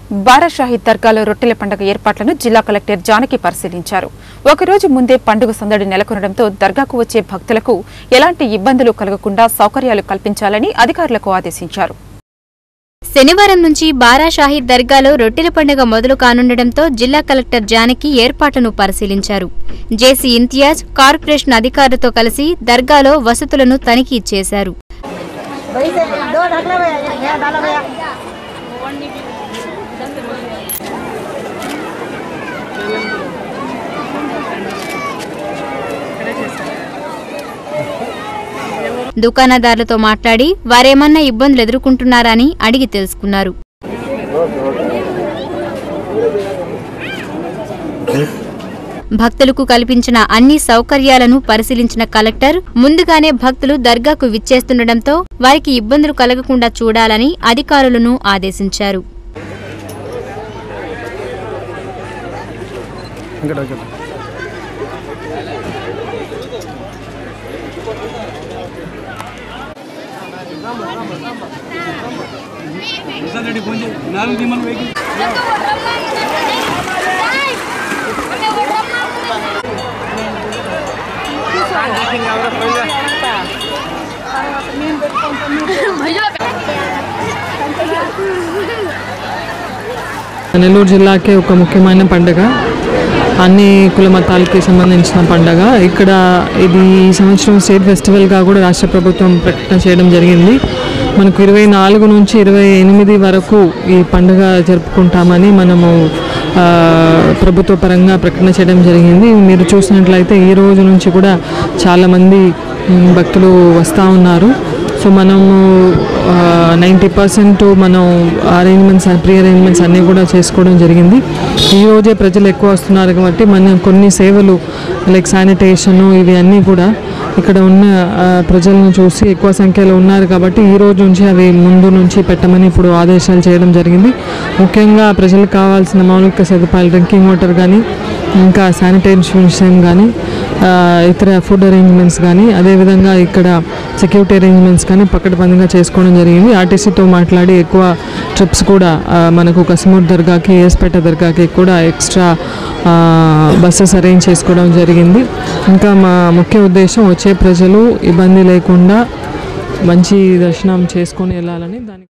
బారాషాహి దర్గాలో రొట్టెల పండుగ ఏర్పాట్లను జిల్లా కలెక్టర్ జానకి పరిశీలించారు ఒకరోజు ముందే పండుగ సందడి నెలకొనడంతో దర్గాకు వచ్చే భక్తులకు ఎలాంటి ఇబ్బందులు కలగకుండా సౌకర్యాలు కల్పించాలని అధికారులకు ఆదేశించారు శనివారం నుంచి బారాషాహి దర్గాలో రొట్టెల పండుగ మొదలు కానుండటంతో జిల్లా కలెక్టర్ జానకి ఏర్పాట్లను పరిశీలించారు జేసీ ఇంతియాజ్ కార్పొరేషన్ అధికారులతో కలిసి దర్గాలో వసతులను తనిఖీ చేశారు वही से दो ढकना भैया यहाँ डालो भैया దుకాణదారులతో మాట్లాడి వారేమన్నా ఇబ్బందులు ఎదుర్కొంటున్నారా అని అడిగి తెలుసుకున్నారు భక్తులకు కల్పించిన అన్ని సౌకర్యాలను పరిశీలించిన కలెక్టర్ ముందుగానే భక్తులు దర్గాకు విచ్చేస్తుండటంతో వారికి ఇబ్బందులు కలగకుండా చూడాలని అధికారులను ఆదేశించారు నెల్లూరు జిల్లాకే ఒక ముఖ్యమైన పండుగ అన్ని కుల మతాలకి సంబంధించిన పండుగ ఇక్కడ ఇది ఈ సంవత్సరం స్టేట్ ఫెస్టివల్గా కూడా రాష్ట్ర ప్రభుత్వం ప్రకటన చేయడం జరిగింది మనకు ఇరవై నాలుగు నుంచి ఇరవై ఎనిమిది వరకు ఈ పండుగ జరుపుకుంటామని మనము ఆ, ప్రభుత్వ పరంగా ప్రకటన చేయడం జరిగింది మీరు చూసినట్లయితే ఈ రోజు నుంచి కూడా చాలామంది మ్, భక్తులు వస్తూ ఉన్నారు సో మనము నైంటీ పర్సెంట్ మనం అరేంజ్మెంట్స్ ప్రీ అరేంజ్మెంట్స్ అన్నీ కూడా చేసుకోవడం జరిగింది ఈ రోజే ప్రజలు ఎక్కువ వస్తున్నారు కాబట్టి మనం కొన్ని సేవలు లైక్ శానిటేషను ఇవి అన్నీ కూడా ఇక్కడ ఉన్న ఆ, ప్రజలను చూసి ఎక్కువ సంఖ్యలో ఉన్నారు కాబట్టి ఈ రోజు నుంచి అవి ముందు నుంచి పెట్టమని ఇప్పుడు ఆదేశాలు చేయడం జరిగింది ముఖ్యంగా ప్రజలకు కావాల్సిన మౌలిక సదుపాయాలు డ్రింకింగ్ వాటర్ కానీ ఇంకా శానిటైజేషన్ విషయం కానీ ఆ, ఇతర ఫుడ్ అరేంజ్మెంట్స్ కానీ అదేవిధంగా ఇక్కడ సెక్యూరిటీ అరేంజ్మెంట్స్ కానీ పక్కడబందిగా చేసుకోవడం జరిగింది ఆర్టీసీతో మాట్లాడి ఎక్కువ ట్రిప్స్ కూడా ఆ, మనకు కసిమూర్ దర్గాకి ఏస్పేట దర్గాకి కూడా ఎక్స్ట్రా బస్సెస్ అరేంజ్ చేసుకోవడం జరిగింది ఇంకా మా ముఖ్య ఉద్దేశం వచ్చే ప్రజలు ఇబ్బంది లేకుండా మంచి దర్శనం చేసుకొని వెళ్ళాలని దానికి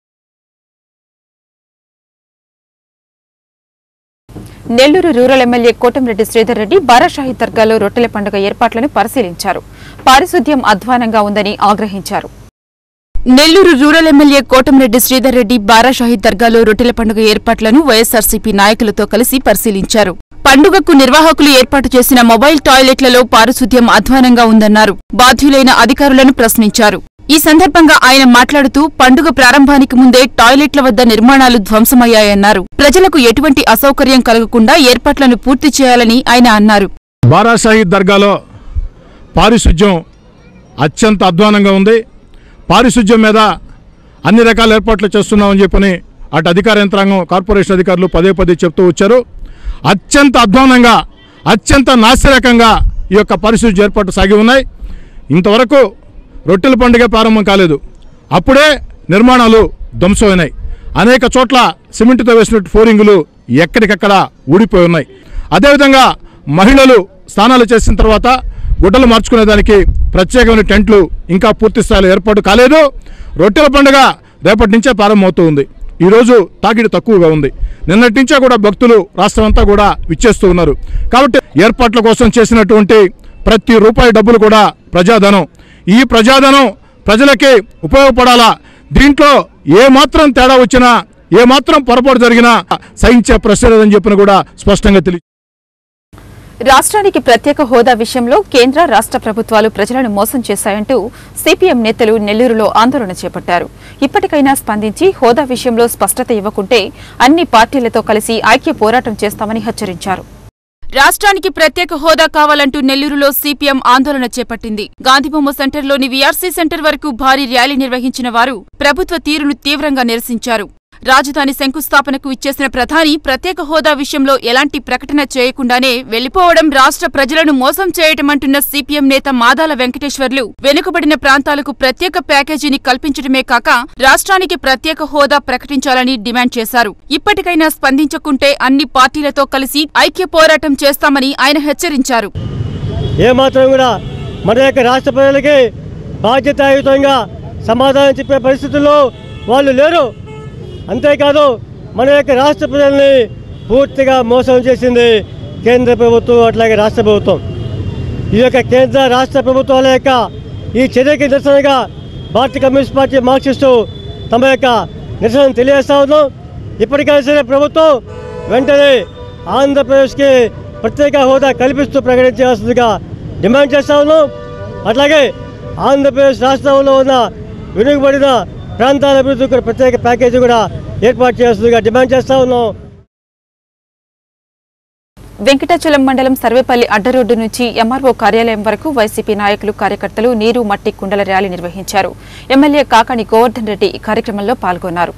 నెల్లూరు రూరల్ ఎమ్మెల్యే కోటంరెడ్డి శ్రీధర్ రెడ్డి బారాషాహి దర్గాలో రొట్టెల పండుగ ఏర్పాట్లను పరిశీలించారు పారిశుద్ధ్యం అధ్వానంగా ఉందని ఆగ్రహించారు నెల్లూరు రూరల్ ఎమ్మెల్యే కోటంరెడ్డి శ్రీధర్ రెడ్డి బారాషాహి దర్గాలో రొట్టెల పండుగ ఏర్పాట్లను వైఎస్సార్సీపీ నాయకులతో కలిసి పరిశీలించారు పండుగకు నిర్వాహకులు ఏర్పాటు చేసిన మొబైల్ టాయిలెట్లలో పారిశుద్ధ్యం అధ్వానంగా ఉందన్నారు బాధ్యులైన అధికారులను ప్రశ్నించారు ఈ సందర్భంగా ఆయన మాట్లాడుతూ పండుగ ప్రారంభానికి ముందే టాయిలెట్ల వద్ద నిర్మాణాలు ధ్వంసమయ్యాయన్నారు ప్రజలకు ఎటువంటి అసౌకర్యం కలగకుండా ఏర్పాట్లను పూర్తి చేయాలని ఆయన అన్నారు బారాషాహి దర్గాలో పారిశుధ్యం అత్యంత అధ్వానంగా ఉంది పారిశుధ్యం మీద అన్ని రకాల ఏర్పాట్లు చేస్తున్నామని చెప్పని అటు అధికార యంత్రాంగం కార్పొరేషన్ అధికారులు పదే పదే చెప్తూ వచ్చారు అత్యంత అధ్వానంగా అత్యంత నాసిరకంగా ఈ యొక్క పారిశుధ్య ఏర్పాట్లు సాగి ఉన్నాయి ఇంతవరకు రొట్టెల పండుగ ప్రారంభం కాలేదు అప్పుడే నిర్మాణాలు ధ్వంసమైనాయి అనేక చోట్ల సిమెంట్తో వేసినట్టు ఫ్లోరింగులు ఎక్కడికక్కడ ఊడిపోయి ఉన్నాయి అదేవిధంగా మహిళలు స్నానాలు చేసిన తర్వాత గుడ్డలు మార్చుకునేదానికి ప్రత్యేకమైన టెంట్లు ఇంకా పూర్తి స్థాయిలో ఏర్పాటు కాలేదు రొట్టెల పండుగ రేపటి నుంచే ప్రారంభమవుతూ ఉంది ఈరోజు తాకిడి తక్కువగా ఉంది నిన్నటి నుంచే కూడా భక్తులు రాష్ట్రం అంతా కూడా విచ్చేస్తూ ఉన్నారు కాబట్టి ఏర్పాట్ల కోసం చేసినటువంటి ప్రతి రూపాయి డబ్బులు కూడా ప్రజాధనం ఈ ప్రజాధనం ప్రజలకి ఉపయోగపడాలా దీంట్లో ఏ మాత్రం తేడా వచ్చినా ఏ మాత్రం పొరపాటు జరిగినా సహించే ప్రశ్న లేదని చెప్పిన కూడా స్పష్టంగా తెలియ రాష్ట్రానికి ప్రత్యేక హోదా విషయంలో కేంద్ర రాష్ట్ర ప్రభుత్వాలు ప్రజలను మోసం చేశాయంటూ సిపిఎం నేతలు నెల్లూరులో ఆందోళన చేపట్టారు ఇప్పటికైనా స్పందించి హోదా విషయంలో స్పష్టత ఇవ్వకుంటే అన్ని పార్టీలతో కలిసి ఐక్య పోరాటం చేస్తామని హెచ్చరించారు రాష్ట్రానికి ప్రత్యేక హోదా కావాలంటూ నెల్లూరులో సిపిఎం ఆందోళన చేపట్టింది గాంధీబొమ్మ సెంటర్లోని వీఆర్సీ సెంటర్ వరకు భారీ ర్యాలీ నిర్వహించిన వారు ప్రభుత్వ తీరును తీవ్రంగా నిరసించారు రాజధాని శంకుస్థాపనకు ఇచ్చేసిన ప్రధాని ప్రత్యేక హోదా విషయంలో ఎలాంటి ప్రకటన చేయకుండానే వెళ్లిపోవడం రాష్ట్ర ప్రజలను మోసం చేయటమంటున్న సిపిఎం నేత మాదాల వెంకటేశ్వర్లు వెనుకబడిన ప్రాంతాలకు ప్రత్యేక ప్యాకేజీని కల్పించడమే కాక రాష్ట్రానికి ప్రత్యేక హోదా ప్రకటించాలని డిమాండ్ చేశారు ఇప్పటికైనా స్పందించకుంటే అన్ని పార్టీలతో కలిసి ఐక్య పోరాటం చేస్తామని ఆయన హెచ్చరించారు ఏమాత్రం కూడా మన యొక్క రాష్ట్ర ప్రజలకి బాధ్యతాయుతంగా సమాధానం చెప్పే పరిస్థితుల్లో వాళ్ళు లేరు అంతేకాదు మన యొక్క రాష్ట్ర ప్రజల్ని పూర్తిగా మోసం చేసింది కేంద్ర ప్రభుత్వం అట్లాగే రాష్ట్ర ప్రభుత్వం ఈ యొక్క కేంద్ర రాష్ట్ర ప్రభుత్వాల యొక్క ఈ చర్యకి నిరసనగా భారతీయ కమ్యూనిస్ట్ పార్టీ మార్క్సిస్టు తమ యొక్క నిరసన తెలియజేస్తా ఉన్నాం ఇప్పటికైనా సరే ప్రభుత్వం వెంటనే ఆంధ్రప్రదేశ్కి ప్రత్యేక హోదా కల్పిస్తూ ప్రకటించాల్సిందిగా డిమాండ్ చేస్తా ఉన్నాం అట్లాగే ఆంధ్రప్రదేశ్ రాష్ట్రంలో ఉన్న వెనుకబడిన ప్రాంతాల అభివృద్ధికి కూడా ప్రత్యేక ప్యాకేజీ కూడా ఏర్పాటు చేయాల్సిందిగా డిమాండ్ చేస్తా ఉన్నాం వెంకటాచలం మండలం సర్వేపల్లి అడ్డరోడ్డు నుంచి ఎంఆర్ఓ కార్యాలయం వరకు వైసీపీ నాయకులు కార్యకర్తలు నీరు మట్టి కుండల ర్యాలీ నిర్వహించారు ఎమ్మెల్యే కాకాని గోవర్ధన్ రెడ్డి ఈ కార్యక్రమంలో పాల్గొన్నారు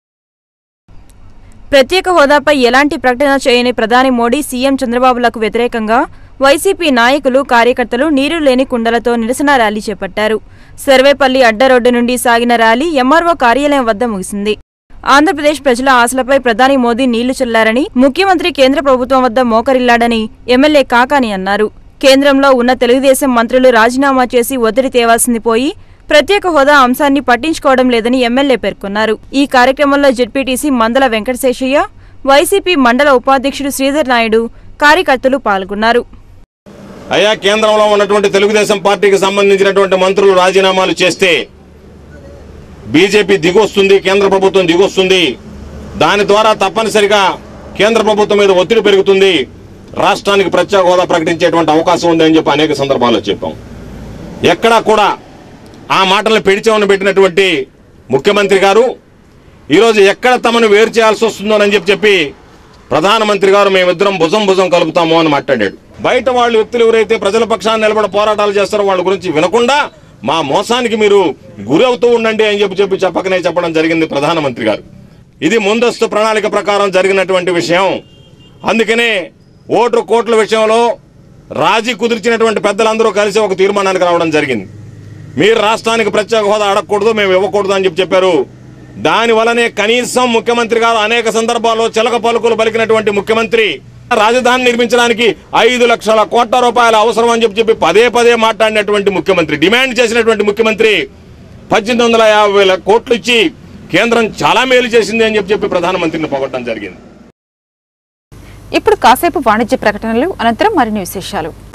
ప్రత్యేక హోదాపై ఎలాంటి ప్రకటన చేయని ప్రధాని మోడీ సీఎం చంద్రబాబులకు వ్యతిరేకంగా వైసీపీ నాయకులు కార్యకర్తలు నీరు లేని కుండలతో నిరసన ర్యాలీ చేపట్టారు సర్వేపల్లి అడ్డ రోడ్డు నుండి సాగిన ర్యాలీ ఎంఆర్ఓ కార్యాలయం వద్ద ముగిసింది ఆంధ్రప్రదేశ్ ప్రజల ఆశలపై ప్రధాని మోదీ నీళ్లు చల్లారని ముఖ్యమంత్రి కేంద్ర ప్రభుత్వం వద్ద మోకరిల్లాడని ఎమ్మెల్యే కాకాని అన్నారు కేంద్రంలో ఉన్న తెలుగుదేశం మంత్రులు రాజీనామా చేసి ఒత్తిడి తేవాల్సింది పోయి ప్రత్యేక హోదా అంశాన్ని పట్టించుకోవడం లేదని ఎమ్మెల్యే పేర్కొన్నారు ఈ కార్యక్రమంలో జెడ్పీటీసీ మందల వెంకటశేషయ్య వైసీపీ మండల ఉపాధ్యక్షుడు శ్రీధర్ నాయుడు కార్యకర్తలు పాల్గొన్నారు అయ్యా కేంద్రంలో ఉన్నటువంటి తెలుగుదేశం పార్టీకి సంబంధించినటువంటి మంత్రులు రాజీనామాలు చేస్తే బీజేపీ దిగొస్తుంది కేంద్ర ప్రభుత్వం దిగొస్తుంది దాని ద్వారా తప్పనిసరిగా కేంద్ర ప్రభుత్వం మీద ఒత్తిడి పెరుగుతుంది రాష్ట్రానికి ప్రత్యేక హోదా ప్రకటించేటువంటి అవకాశం ఉంది అని చెప్పి అనేక సందర్భాల్లో చెప్పాం ఎక్కడా కూడా ఆ మాటలను పెడిచేమని పెట్టినటువంటి ముఖ్యమంత్రి గారు ఈరోజు ఎక్కడ తమను వేరు చేయాల్సి వస్తుందోనని చెప్పి చెప్పి ప్రధానమంత్రి గారు మేమిద్దరం భుజం భుజం కలుపుతాము అని మాట్లాడాడు బయట వాళ్ళు వ్యక్తులు ఎవరైతే ప్రజల పక్షాన్ని నిలబడి పోరాటాలు చేస్తారో వాళ్ళ గురించి వినకుండా మా మోసానికి మీరు గురి అవుతూ ఉండండి అని చెప్పి చెప్పి చెప్పకనే చెప్పడం జరిగింది ప్రధానమంత్రి గారు ఇది ముందస్తు ప్రణాళిక ప్రకారం జరిగినటువంటి విషయం అందుకనే ఓటు కోట్ల విషయంలో రాజీ కుదిర్చినటువంటి పెద్దలందరూ కలిసి ఒక తీర్మానానికి రావడం జరిగింది మీరు రాష్ట్రానికి ప్రత్యేక హోదా అడగకూడదు మేము ఇవ్వకూడదు అని చెప్పి చెప్పారు దాని వలనే కనీసం ముఖ్యమంత్రి గారు అనేక సందర్భాల్లో చిలక పలుకులు పలికినటువంటి ముఖ్యమంత్రి రాజధాని నిర్మించడానికి ఐదు లక్షల కోట్ల రూపాయల అవసరం అని చెప్పి చెప్పి పదే పదే మాట్లాడినటువంటి ముఖ్యమంత్రి డిమాండ్ చేసినటువంటి ముఖ్యమంత్రి పద్దెనిమిది వందల యాభై వేల కోట్లు ఇచ్చి కేంద్రం చాలా మేలు చేసింది అని చెప్పి చెప్పి ప్రధానమంత్రిని పొగట్టడం జరిగింది ఇప్పుడు కాసేపు వాణిజ్య ప్రకటనలు అనంతరం మరిన్ని విశేషాలు